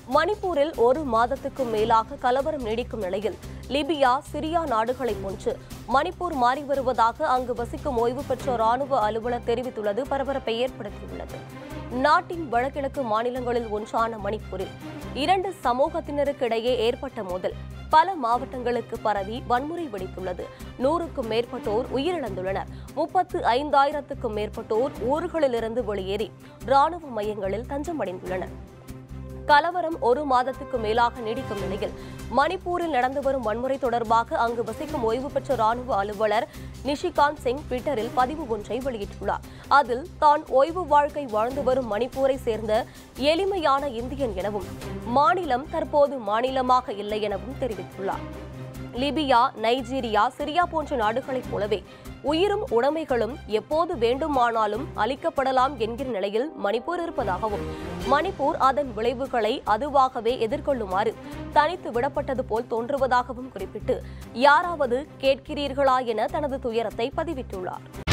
மணிப்பூரில் ஒரு மாதத்துக்கும் மேலாக கலவரம் நீடிக்கும் நிலையில் லிபியா சிரியா நாடுகளைப் போன்று மணிப்பூர் மாறி வருவதாக அங்கு வசிக்கும் ஓய்வு பெற்ற ராணுவ அலுவலர் தெரிவித்துள்ளது பரபரப்பை ஏற்படுத்தியுள்ளது நாட்டின் வடகிழக்கு மாநிலங்களில் ஒன்றான மணிப்பூரில் இரண்டு சமூகத்தினருக்கு இடையே ஏற்பட்ட மோதல் பல மாவட்டங்களுக்கு பரவி வன்முறை வெடித்துள்ளது நூறுக்கும் மேற்பட்டோர் உயிரிழந்துள்ளனர் முப்பத்து ஐந்தாயிரத்துக்கும் மேற்பட்டோர் ஊர்களிலிருந்து வெளியேறி ராணுவ மையங்களில் தஞ்சமடைந்துள்ளனர் கலவரம் ஒரு மாதத்துக்கு மேலாக நீடிக்கும் நிலையில் மணிப்பூரில் நடந்து வரும் வன்முறை தொடர்பாக அங்கு வசிக்கும் ஓய்வு பெற்ற ராணுவ அலுவலர் நிஷிகாந்த் சிங் ட்விட்டரில் பதிவு ஒன்றை வெளியிட்டுள்ளார் அதில் தான் ஓய்வு வாழ்க்கை வாழ்ந்து வரும் மணிப்பூரை சேர்ந்த எளிமையான இந்தியன் எனவும் மாநிலம் தற்போது மாநிலமாக இல்லை எனவும் தெரிவித்துள்ளார் லிபியா நைஜீரியா சிரியா போன்ற நாடுகளைப் போலவே உயிரும் உடைமைகளும் எப்போது வேண்டுமானாலும் அளிக்கப்படலாம் என்கிற நிலையில் மணிப்பூர் இருப்பதாகவும் மணிப்பூர் அதன் விளைவுகளை அதுவாகவே எதிர்கொள்ளுமாறு தனித்து விடப்பட்டது போல் தோன்றுவதாகவும் குறிப்பிட்டு யாராவது கேட்கிறீர்களா என தனது துயரத்தை பதிவிட்டுள்ளார்